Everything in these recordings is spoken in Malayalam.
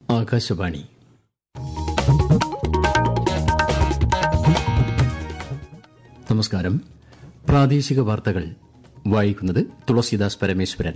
ആകാശവാണി നമസ്കാരം പ്രാദേശിക വാർത്തകൾ വായിക്കുന്നത് തുളസീദാസ് പരമേശ്വരൻ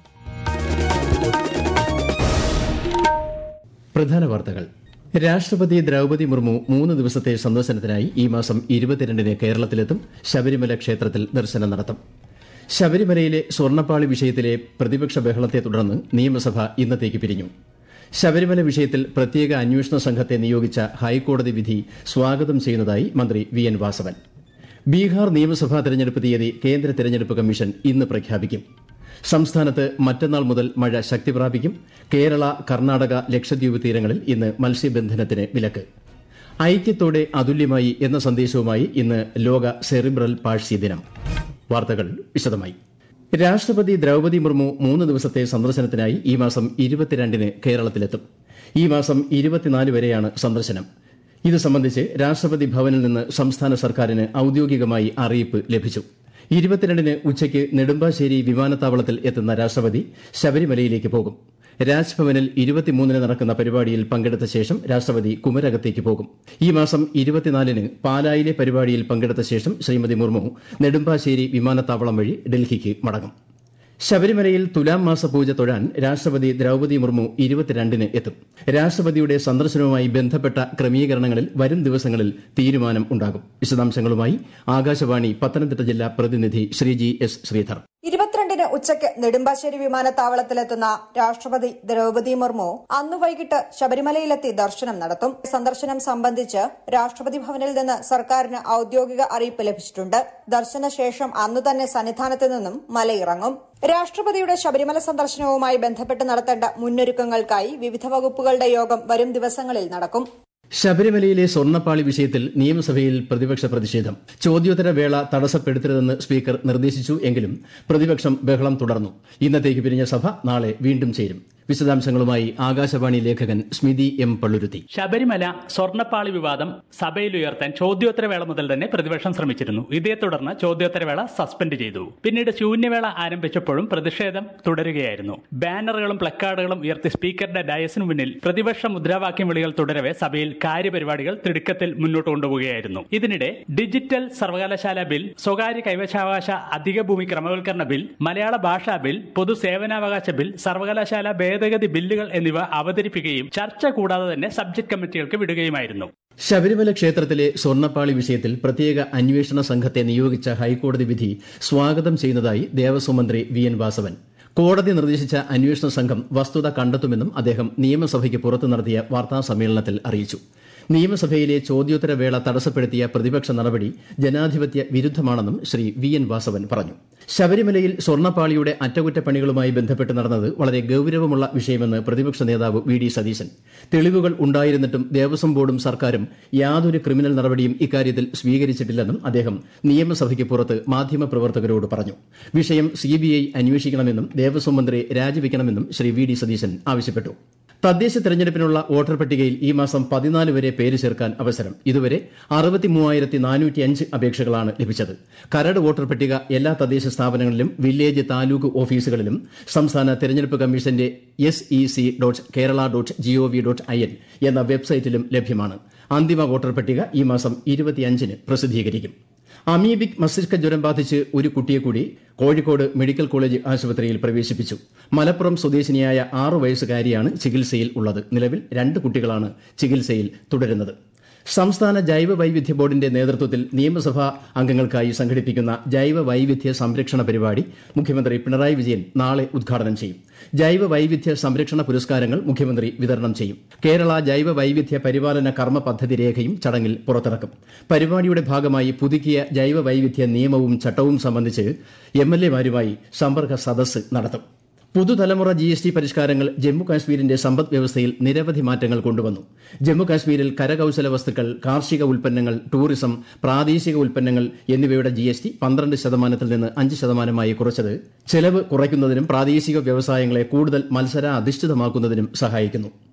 പ്രധാന വാർത്തകൾ രാഷ്ട്രപതി ദ്രൌപതി മുർമു മൂന്ന് ദിവസത്തെ സന്ദർശനത്തിനായി ഈ മാസം ഇരുപത്തിരണ്ടിന് കേരളത്തിലെത്തും ശബരിമല ക്ഷേത്രത്തിൽ ദർശനം നടത്തും ശബരിമലയിലെ സ്വർണ്ണപ്പാളി വിഷയത്തിലെ പ്രതിപക്ഷ ബഹളത്തെ തുടർന്ന് നിയമസഭ ഇന്നത്തേക്ക് പിരിഞ്ഞു ശബരിമല വിഷയത്തിൽ പ്രത്യേക അന്വേഷണ സംഘത്തെ നിയോഗിച്ച ഹൈക്കോടതി വിധി സ്വാഗതം ചെയ്യുന്നതായി മന്ത്രി വി എൻ വാസവൻ ബീഹാർ നിയമസഭാ തെരഞ്ഞെടുപ്പ് തീയതി കേന്ദ്ര തെരഞ്ഞെടുപ്പ് കമ്മീഷൻ ഇന്ന് പ്രഖ്യാപിക്കും സംസ്ഥാനത്ത് മറ്റന്നാൾ മുതൽ മഴ ശക്തി പ്രാപിക്കും കേരള കർണാടക ലക്ഷദ്വീപ് തീരങ്ങളിൽ ഇന്ന് മത്സ്യബന്ധനത്തിന് വിലക്ക് ഐക്യത്തോടെ അതുല്യമായി എന്ന സന്ദേശവുമായി ഇന്ന് ലോക സെറിബ്രൽ പാഴ്സി ദിനം വാർത്തകൾ വിശദമായി രാഷ്ട്രപതി ദ്രൌപതി മുർമു മൂന്ന് ദിവസത്തെ സന്ദർശനത്തിനായി ഈ മാസം ഇരുപത്തിരണ്ടിന് കേരളത്തിലെത്തും ഈ മാസം ഇരുപത്തിനാല് വരെയാണ് സന്ദർശനം ഇത് സംബന്ധിച്ച് രാഷ്ട്രപതി ഭവനിൽ നിന്ന് സംസ്ഥാന സർക്കാരിന് ഔദ്യോഗികമായി അറിയിപ്പ് ലഭിച്ചു ഇരുപത്തിരണ്ടിന് ഉച്ചയ്ക്ക് നെടുമ്പാശ്ശേരി വിമാനത്താവളത്തിൽ എത്തുന്ന രാഷ്ട്രപതി ശബരിമലയിലേക്ക് പോകും രാജ്ഭവനിൽ ഇരുപത്തിമൂന്നിന് നടക്കുന്ന പരിപാടിയിൽ പങ്കെടുത്ത ശേഷം രാഷ്ട്രപതി കുമരകത്തേക്ക് പോകും ഈ മാസം ഇരുപത്തിനാലിന് പാലായിലെ പരിപാടിയിൽ പങ്കെടുത്ത ശേഷം ശ്രീമതി മുർമു നെടുമ്പാശ്ശേരി വിമാനത്താവളം വഴി ഡൽഹിക്ക് മടങ്ങും ശബരിമലയിൽ തുലാം മാസ പൂജ തൊഴാൻ രാഷ്ട്രപതി ദ്രൌപതി മുർമു ഇരുപത്തിരണ്ടിന് എത്തും രാഷ്ട്രപതിയുടെ സന്ദർശനവുമായി ബന്ധപ്പെട്ട ക്രമീകരണങ്ങളിൽ വരും ദിവസങ്ങളിൽ തീരുമാനം ഉണ്ടാകും വിശദാംശങ്ങളുമായി ആകാശവാണി പത്തനംതിട്ട ജില്ലാ പ്രതിനിധി ശ്രീജി എസ് ശ്രീധർ ഇരുപത്തിരണ്ടിന് ഉച്ചയ്ക്ക് നെടുമ്പാശ്ശേരി വിമാനത്താവളത്തിലെത്തുന്ന രാഷ്ട്രപതി ദ്രൌപതി മുർമു അന്നു വൈകിട്ട് ശബരിമലയിലെത്തി ദർശനം നടത്തും സന്ദർശനം സംബന്ധിച്ച് രാഷ്ട്രപതി ഭവനിൽ നിന്ന് സർക്കാരിന് ഔദ്യോഗിക അറിയിപ്പ് ലഭിച്ചിട്ടുണ്ട് ദർശനശേഷം അന്നു തന്നെ സന്നിധാനത്ത് നിന്നും മലയിറങ്ങും രാഷ്ട്രപതിയുടെ ശബരിമല സന്ദർശനവുമായി ബന്ധപ്പെട്ട് നടത്തേണ്ട മുന്നൊരുക്കങ്ങൾക്കായി വിവിധ വകുപ്പുകളുടെ യോഗം വരും ദിവസങ്ങളിൽ നടക്കും ശബരിമലയിലെ സ്വർണ്ണപ്പാളി വിഷയത്തിൽ നിയമസഭയിൽ പ്രതിപക്ഷ പ്രതിഷേധം ചോദ്യോത്തര വേള തടസ്സപ്പെടുത്തരുതെന്ന് സ്പീക്കർ നിർദ്ദേശിച്ചു എങ്കിലും പ്രതിപക്ഷം ബഹളം തുടർന്നു ഇന്നത്തേക്ക് പിരിഞ്ഞ സഭ നാളെ വീണ്ടും ചേരും വിശദാംശങ്ങളുമായി ആകാശവാണി ലേഖകൻ സ്മിതി എം പള്ളുരുത്തി ശബരിമല സ്വർണ്ണപ്പാളി വിവാദം സഭയിൽ ഉയർത്താൻ ചോദ്യോത്തരവേള മുതൽ തന്നെ പ്രതിപക്ഷം ശ്രമിച്ചിരുന്നു ഇതേ തുടർന്ന് ചോദ്യോത്തരവേള സസ്പെൻഡ് ചെയ്തു പിന്നീട് ശൂന്യവേള ആരംഭിച്ചപ്പോഴും പ്രതിഷേധം തുടരുകയായിരുന്നു ബാനറുകളും പ്ലക്കാർഡുകളും ഉയർത്തി സ്പീക്കറുടെ ഡയസിന് മുന്നിൽ പ്രതിപക്ഷ മുദ്രാവാക്യം വിളികൾ തുടരവെ സഭയിൽ കാര്യപരിപാടികൾ തിടുക്കത്തിൽ മുന്നോട്ട് കൊണ്ടുപോവുകയായിരുന്നു ഇതിനിടെ ഡിജിറ്റൽ സർവകലാശാല ബിൽ സ്വകാര്യ കൈവശാവകാശ അധിക ഭൂമി ക്രമവൽക്കരണ ബിൽ മലയാള ഭാഷാ ബിൽ പൊതുസേവനാവകാശ ബിൽ സർവകലാശാല ഭേദഗതി ബില്ലുകൾ എന്നിവ അവതരിപ്പിക്കുകയും ചർച്ച കൂടാതെ തന്നെ സബ്ജക്ട് കമ്മിറ്റികൾക്ക് വിടുകയുമായിരുന്നു ശബരിമല ക്ഷേത്രത്തിലെ സ്വർണ്ണപ്പാളി വിഷയത്തിൽ പ്രത്യേക അന്വേഷണ സംഘത്തെ നിയോഗിച്ച ഹൈക്കോടതി വിധി സ്വാഗതം ചെയ്യുന്നതായി ദേവസ്വം മന്ത്രി വി എൻ വാസവൻ കോടതി നിർദ്ദേശിച്ച അന്വേഷണ സംഘം വസ്തുത കണ്ടെത്തുമെന്നും അദ്ദേഹം നിയമസഭയ്ക്ക് പുറത്തു നടത്തിയ വാർത്താ സമ്മേളനത്തിൽ അറിയിച്ചു നിയമസഭയിലെ ചോദ്യോത്തര വേള തടസ്സപ്പെടുത്തിയ പ്രതിപക്ഷ നടപടി ജനാധിപത്യ വിരുദ്ധമാണെന്നും ശ്രീ വി എൻ വാസവൻ പറഞ്ഞു ശബരിമലയിൽ സ്വർണ്ണപ്പാളിയുടെ അറ്റകുറ്റപ്പണികളുമായി ബന്ധപ്പെട്ട് നടന്നത് വളരെ ഗൌരവമുള്ള വിഷയമെന്ന് പ്രതിപക്ഷ നേതാവ് വി ഡി സതീശൻ തെളിവുകൾ ഉണ്ടായിരുന്നിട്ടും ദേവസ്വം ബോർഡും സർക്കാരും യാതൊരു ക്രിമിനൽ നടപടിയും ഇക്കാര്യത്തിൽ സ്വീകരിച്ചിട്ടില്ലെന്നും അദ്ദേഹം നിയമസഭയ്ക്ക് പുറത്ത് മാധ്യമപ്രവർത്തകരോട് പറഞ്ഞു വിഷയം സിബിഐ അന്വേഷിക്കണമെന്നും ദേവസ്വം മന്ത്രി രാജിവെക്കണമെന്നും ശ്രീ വി ഡി സതീശൻ ആവശ്യപ്പെട്ടു തദ്ദേശ തെരഞ്ഞെടുപ്പിനുള്ള വോട്ടർ പട്ടികയിൽ ഈ മാസം പതിനാല് വരെ പേര് ചേർക്കാൻ അവസരം ഇതുവരെ അറുപത്തിമൂവായിരത്തി നാനൂറ്റിയഞ്ച് അപേക്ഷകളാണ് ലഭിച്ചത് കരട് വോട്ടർ പട്ടിക എല്ലാ തദ്ദേശ സ്ഥാപനങ്ങളിലും വില്ലേജ് താലൂക്ക് ഓഫീസുകളിലും സംസ്ഥാന തെരഞ്ഞെടുപ്പ് കമ്മീഷന്റെ S E C dot Kerala dot G O V dot I N എന്ന വെബ്സൈറ്റിലും ലഭ്യമാണ് അന്തിമ വോട്ടർ പട്ടിക ഈ മാസം ഇരുപത്തിയഞ്ചിന് പ്രസിദ്ധീകരിക്കും അമീബിക് മസ്തിഷ്ക ജ്വരം ബാധിച്ച് ഒരു കുട്ടിയെ കൂടി കോഴിക്കോട് മെഡിക്കൽ കോളേജ് ആശുപത്രിയിൽ പ്രവേശിപ്പിച്ചു മലപ്പുറം സ്വദേശിനിയായ ആറു വയസ്സുകാരിയാണ് ചികിത്സയിൽ ഉള്ളത് നിലവിൽ രണ്ട് കുട്ടികളാണ് ചികിത്സയിൽ തുടരുന്നത് സംസ്ഥാന ജൈവ വൈവിധ്യ ബോർഡിന്റെ നേതൃത്വത്തിൽ നിയമസഭാ അംഗങ്ങൾക്കായി സംഘടിപ്പിക്കുന്ന ജൈവ വൈവിധ്യ സംരക്ഷണ പരിപാടി മുഖ്യമന്ത്രി പിണറായി വിജയൻ നാളെ ഉദ്ഘാടനം ചെയ്യും ജൈവ വൈവിധ്യ സംരക്ഷണ പുരസ്കാരങ്ങൾ മുഖ്യമന്ത്രി വിതരണം ചെയ്യും കേരള ജൈവ വൈവിധ്യ പരിപാലന കർമ്മ പദ്ധതി രേഖയും ചടങ്ങിൽ പുറത്തിറക്കും പരിപാടിയുടെ ഭാഗമായി പുതുക്കിയ ജൈവ വൈവിധ്യ നിയമവും ചട്ടവും സംബന്ധിച്ച് എം എൽ എമാരുമായി സമ്പർക്ക സദസ്സ് നടത്തും പുതുതലമുറ ജി എസ് ടി പരിഷ്കാരങ്ങൾ ജമ്മു കാശ്മീരിന്റെ സമ്പദ് വ്യവസ്ഥയിൽ നിരവധി മാറ്റങ്ങൾ കൊണ്ടുവന്നു ജമ്മു കാശ്മീരിൽ കരകൌശല വസ്തുക്കൾ കാർഷിക ഉൽപ്പന്നങ്ങൾ ടൂറിസം പ്രാദേശിക ഉൽപ്പന്നങ്ങൾ എന്നിവയുടെ ജി എസ് ടി പന്ത്രണ്ട് ശതമാനത്തിൽ നിന്ന് അഞ്ച് ശതമാനമായി കുറച്ചത് ചെലവ് കുറയ്ക്കുന്നതിനും പ്രാദേശിക വ്യവസായങ്ങളെ കൂടുതൽ മത്സരാധിഷ്ഠിതമാക്കുന്നതിനും സഹായിക്കുന്നു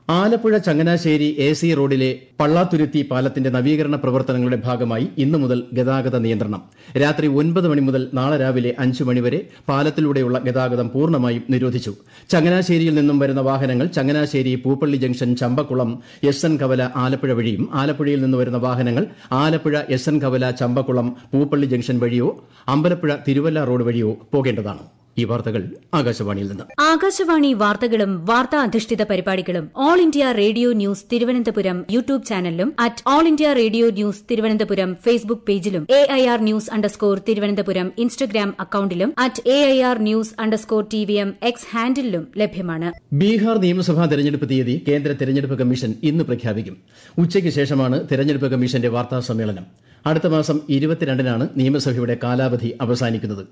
ആലപ്പുഴ ചങ്ങനാശ്ശേരി എ സി റോഡിലെ പള്ളാത്തുരുത്തി പാലത്തിന്റെ നവീകരണ പ്രവർത്തനങ്ങളുടെ ഭാഗമായി ഇന്നു മുതൽ ഗതാഗത നിയന്ത്രണം രാത്രി ഒൻപത് മണി മുതൽ നാളെ രാവിലെ അഞ്ച് മണിവരെ പാലത്തിലൂടെയുള്ള ഗതാഗതം പൂർണ്ണമായും നിരോധിച്ചു ചങ്ങനാശ്ശേരിയിൽ നിന്നും വരുന്ന വാഹനങ്ങൾ Changanassery Pooppally junction Champakulam S N കവല ആലപ്പുഴ വഴിയും ആലപ്പുഴയിൽ നിന്ന് വരുന്ന വാഹനങ്ങൾ ആലപ്പുഴ എസ് എൻ കവല ചമ്പക്കുളം പൂപ്പള്ളി ജംഗ്ഷൻ വഴിയോ അമ്പലപ്പുഴ തിരുവല്ല റോഡ് വഴിയോ പോകേണ്ടതാണ് ഈ വാർത്തകൾ ആകാശവാണിയിൽ നിന്ന് ആകാശവാണി വാർത്തകളും വാർത്താ അധിഷ്ഠിത പരിപാടികളും all India radio news Thiruvananthapuram YouTube ചാനലിലും at all India radio news Thiruvananthapuram Facebook പേജിലും A I R news underscore Thiruvananthapuram Instagram അക്കൌണ്ടിലും at A I R news underscore T V M X ഹാൻഡിലും ലഭ്യമാണ് ബീഹാർ നിയമസഭാ തെരഞ്ഞെടുപ്പ് തീയതി കേന്ദ്ര തെരഞ്ഞെടുപ്പ് കമ്മീഷൻ ഇന്ന് പ്രഖ്യാപിക്കും ഉച്ചയ്ക്ക് ശേഷമാണ് തെരഞ്ഞെടുപ്പ് കമ്മീഷന്റെ വാർത്താ സമ്മേളനം അടുത്ത മാസം ഇരുപത്തിരണ്ടിനാണ് നിയമസഭയുടെ കാലാവധി അവസാനിക്കുന്നത്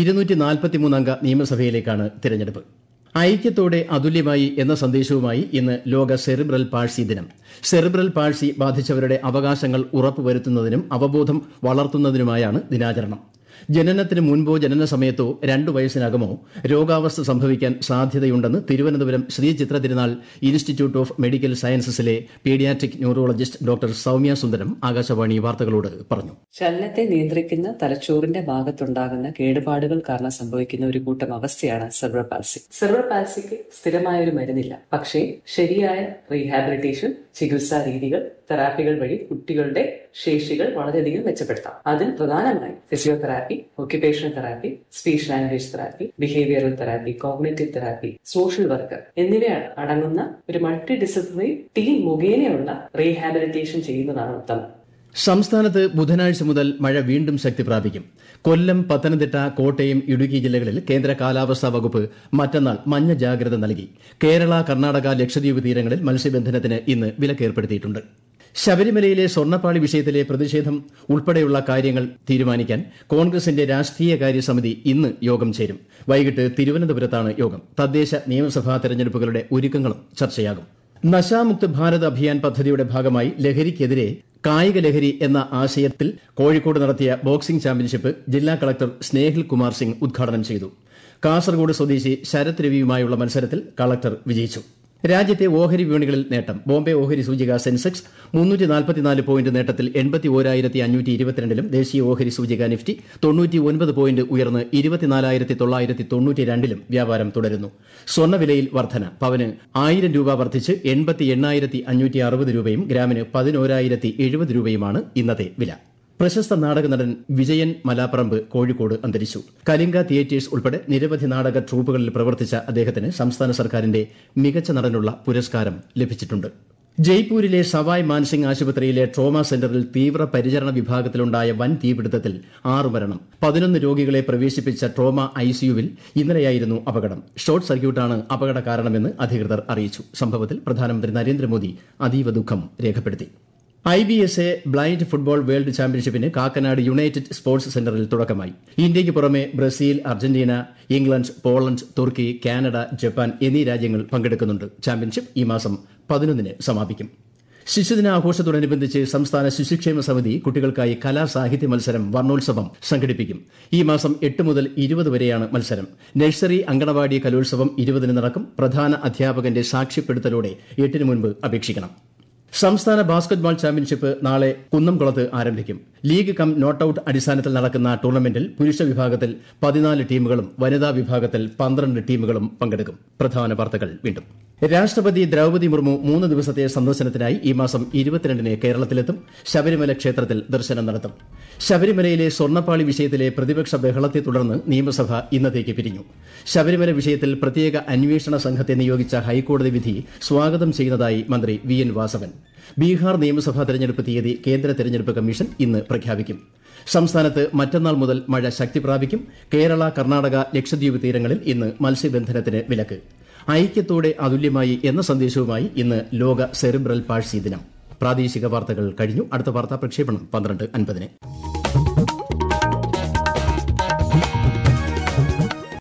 അംഗ നിയമസഭയിലേക്കാണ് തിരഞ്ഞെടുപ്പ് ഐക്യത്തോടെ അതുല്യമായി എന്ന സന്ദേശവുമായി ഇന്ന് ലോക സെറിബ്രൽ പാഴ്സി ദിനം സെറിബ്രൽ പാഴ്സി ബാധിച്ചവരുടെ അവകാശങ്ങൾ ഉറപ്പുവരുത്തുന്നതിനും അവബോധം വളർത്തുന്നതിനുമായാണ് ദിനാചരണം ജനനത്തിന് മുൻപോ ജനന സമയത്തോ രണ്ടു വയസ്സിനകമോ രോഗാവസ്ഥ സംഭവിക്കാൻ സാധ്യതയുണ്ടെന്ന് Thiruvananthapuram Shri Chitra Thirunal institute of medical സയൻസസിലെ paediatric neurologist doctor Soumya Sundaram Akashvani വാർത്തകളോട് പറഞ്ഞു ചലനത്തെ നിയന്ത്രിക്കുന്ന തലച്ചോറിന്റെ ഭാഗത്തുണ്ടാകുന്ന കേടുപാടുകൾ കാരണം സംഭവിക്കുന്ന ഒരു കൂട്ടം അവസ്ഥയാണ് സെർവർ പാൽസി സെർവർ പാൽസിക്ക് സ്ഥിരമായ ഒരു മരുന്നില്ല പക്ഷേ ശരിയായ റീഹാബിലിറ്റേഷൻ ചികിത്സാ രീതികൾ തെറാപ്പികൾ വഴി കുട്ടികളുടെ ശേഷികൾ വളരെയധികം മെച്ചപ്പെടുത്താം അതിൽ പ്രധാനമായും physiotherapy occupational therapy speech language therapy behavioural therapy cognitive therapy social worker എന്നിവ അടങ്ങുന്ന ഒരു മൾട്ടി ഡിസിപ്ലിനറി ടീം മുഖേനയുള്ള റീഹാബിലിറ്റേഷൻ ചെയ്യുന്നതാണ് ഉത്തമം സംസ്ഥാനത്ത് ബുധനാഴ്ച മുതൽ മഴ വീണ്ടും ശക്തി പ്രാപിക്കും കൊല്ലം പത്തനംതിട്ട കോട്ടയം ഇടുക്കി ജില്ലകളിൽ കേന്ദ്ര കാലാവസ്ഥാ വകുപ്പ് മറ്റന്നാൾ മഞ്ഞ ജാഗ്രത നൽകി കേരള കർണാടക ലക്ഷദ്വീപ് തീരങ്ങളിൽ മത്സ്യബന്ധനത്തിന് ഇന്ന് വിലക്കേർപ്പെടുത്തിയിട്ടുണ്ട് ശബരിമലയിലെ സ്വർണ്ണപ്പാളി വിഷയത്തിലെ പ്രതിഷേധം ഉൾപ്പെടെയുള്ള കാര്യങ്ങൾ തീരുമാനിക്കാൻ കോൺഗ്രസിന്റെ രാഷ്ട്രീയകാര്യ സമിതി ഇന്ന് യോഗം ചേരും വൈകിട്ട് തിരുവനന്തപുരത്താണ് യോഗം തദ്ദേശ നിയമസഭാ തെരഞ്ഞെടുപ്പുകളുടെ ഒരുക്കങ്ങളും ചർച്ചയാകും നശാമുക്ത് ഭാരത് അഭിയാൻ പദ്ധതിയുടെ ഭാഗമായി ലഹരിക്കെതിരെ കായിക ലഹരി എന്ന ആശയത്തിൽ കോഴിക്കോട് നടത്തിയ ബോക്സിംഗ് ചാമ്പ്യൻഷിപ്പ് ജില്ലാ കളക്ടർ സ്നേഹിൽ കുമാർ സിംഗ് ഉദ്ഘാടനം ചെയ്തു കാസർഗോഡ് സ്വദേശി ശരത് രവിയുമായുള്ള മത്സരത്തിൽ കളക്ടർ വിജയിച്ചു രാജ്യത്തെ ഓഹരി വിപണികളിൽ നേട്ടം ബോംബെ ഓഹരി സൂചിക സെൻസെക്സ് മുന്നൂറ്റി നാൽപ്പത്തിനാല് പോയിന്റ് നേട്ടത്തിൽ എൺപത്തി ഓരായിരത്തി അഞ്ഞൂറ്റി ഇരുപത്തിരണ്ടിലും ദേശീയ ഓഹരി സൂചിക നിഫ്റ്റി തൊണ്ണൂറ്റി ഒൻപത് പോയിന്റ് ഉയർന്ന് ഇരുപത്തിനാലായിരത്തി തൊള്ളായിരത്തി തൊണ്ണൂറ്റി രണ്ടിലും വ്യാപാരം തുടരുന്നു സ്വർണ്ണവിലയിൽ വർധന പവന് ആയിരം രൂപ വർദ്ധിച്ച് എൺപത്തി എണ്ണായിരത്തി അഞ്ഞൂറ്റി അറുപത് രൂപയും ഗ്രാമിന് പതിനോരായിരത്തി എഴുപത് രൂപയുമാണ് ഇന്നത്തെ വില പ്രശസ്ത നാടക നടൻ വിജയൻ മലാപ്പറമ്പ് കോഴിക്കോട് അന്തരിച്ചു കലിംഗ തിയേറ്റേഴ്സ് ഉൾപ്പെടെ നിരവധി നാടക ട്രൂപ്പുകളിൽ പ്രവർത്തിച്ച അദ്ദേഹത്തിന് സംസ്ഥാന സർക്കാരിന്റെ മികച്ച നടനുള്ള പുരസ്കാരം ലഭിച്ചിട്ടുണ്ട് ജയ്പൂരിലെ സവായ് മാൻസിംഗ് ആശുപത്രിയിലെ ട്രോമ സെന്ററിൽ തീവ്ര പരിചരണ വിഭാഗത്തിലുണ്ടായ വൻ തീപിടുത്തത്തിൽ ആറ് മരണം പതിനൊന്ന് രോഗികളെ പ്രവേശിപ്പിച്ച ട്രോമ ഐസിയുവിൽ ഇന്നലെയായിരുന്നു അപകടം ഷോർട്ട് സർക്യൂട്ടാണ് അപകട കാരണമെന്ന് അധികൃതർ അറിയിച്ചു സംഭവത്തിൽ പ്രധാനമന്ത്രി നരേന്ദ്രമോദി അതീവ ദുഃഖം രേഖപ്പെടുത്തി I B S A blind football world ചാമ്പ്യൻഷിപ്പിന് കാക്കനാട് യുണൈറ്റഡ് സ്പോർട്സ് സെന്ററിൽ തുടക്കമായി ഇന്ത്യയ്ക്ക് പുറമെ ബ്രസീൽ അർജന്റീന ഇംഗ്ലണ്ട് പോളണ്ട് തുർക്കി കാനഡ ജപ്പാൻ എന്നീ രാജ്യങ്ങൾ പങ്കെടുക്കുന്നുണ്ട് ചാമ്പ്യൻഷിപ്പ് ഈ മാസം പതിനൊന്നിന് സമാപിക്കും ശിശുദിനാഘോഷത്തോടനുബന്ധിച്ച് സംസ്ഥാന ശിശുക്ഷേമ സമിതി കുട്ടികൾക്കായി കലാ സാഹിത്യ മത്സരം വർണ്ണോത്സവം സംഘടിപ്പിക്കും ഈ മാസം എട്ട് മുതൽ ഇരുപത് വരെയാണ് മത്സരം നഴ്സറി അങ്കണവാടി കലോത്സവം ഇരുപതിന് നടക്കും പ്രധാന അധ്യാപകന്റെ സാക്ഷ്യപ്പെടുത്തലോടെ എട്ടിന് മുൻപ് അപേക്ഷിക്കണം സംസ്ഥാന ബാസ്കറ്റ്ബോൾ ചാമ്പ്യൻഷിപ്പ് നാളെ കുന്നംകുളത്ത് ആരംഭിക്കും ലീഗ് കം നോട്ടൌട്ട് അടിസ്ഥാനത്തിൽ നടക്കുന്ന ടൂർണമെന്റിൽ പുരുഷ വിഭാഗത്തിൽ പതിനാല് ടീമുകളും വനിതാ വിഭാഗത്തിൽ പന്ത്രണ്ട് ടീമുകളും പങ്കെടുക്കും പ്രധാന വാർത്തകൾ വീണ്ടും രാഷ്ട്രപതി ദ്രൌപതി മുർമു മൂന്ന് ദിവസത്തെ സന്ദർശനത്തിനായി ഈ മാസം ഇരുപത്തിരണ്ടിന് കേരളത്തിലെത്തും ശബരിമല ക്ഷേത്രത്തിൽ ദർശനം നടത്തും ശബരിമലയിലെ സ്വർണ്ണപ്പാളി വിഷയത്തിലെ പ്രതിപക്ഷ ബഹളത്തെ തുടർന്ന് നിയമസഭ ഇന്നത്തേക്ക് പിരിഞ്ഞു ശബരിമല വിഷയത്തിൽ പ്രത്യേക അന്വേഷണ സംഘത്തെ നിയോഗിച്ച ഹൈക്കോടതി വിധി സ്വാഗതം ചെയ്യുന്നതായി മന്ത്രി വി എൻ വാസവൻ ബീഹാർ നിയമസഭാ തെരഞ്ഞെടുപ്പ് തീയതി കേന്ദ്ര തെരഞ്ഞെടുപ്പ് കമ്മീഷൻ ഇന്ന് പ്രഖ്യാപിക്കും സംസ്ഥാനത്ത് മറ്റന്നാൾ മുതൽ മഴ ശക്തി പ്രാപിക്കും കേരള കർണാടക ലക്ഷദ്വീപ് തീരങ്ങളിൽ ഇന്ന് മത്സ്യബന്ധനത്തിന് വിലക്ക് ഐക്യത്തോടെ അതുല്യമായി എന്ന സന്ദേശവുമായി ഇന്ന് ലോക സെറിബ്രൽ പാഴ്സി ദിനം പ്രാദേശിക വാർത്തകൾ കഴിഞ്ഞു അടുത്ത വാർത്താ പ്രക്ഷേപണം പന്ത്രണ്ട് അൻപതിന്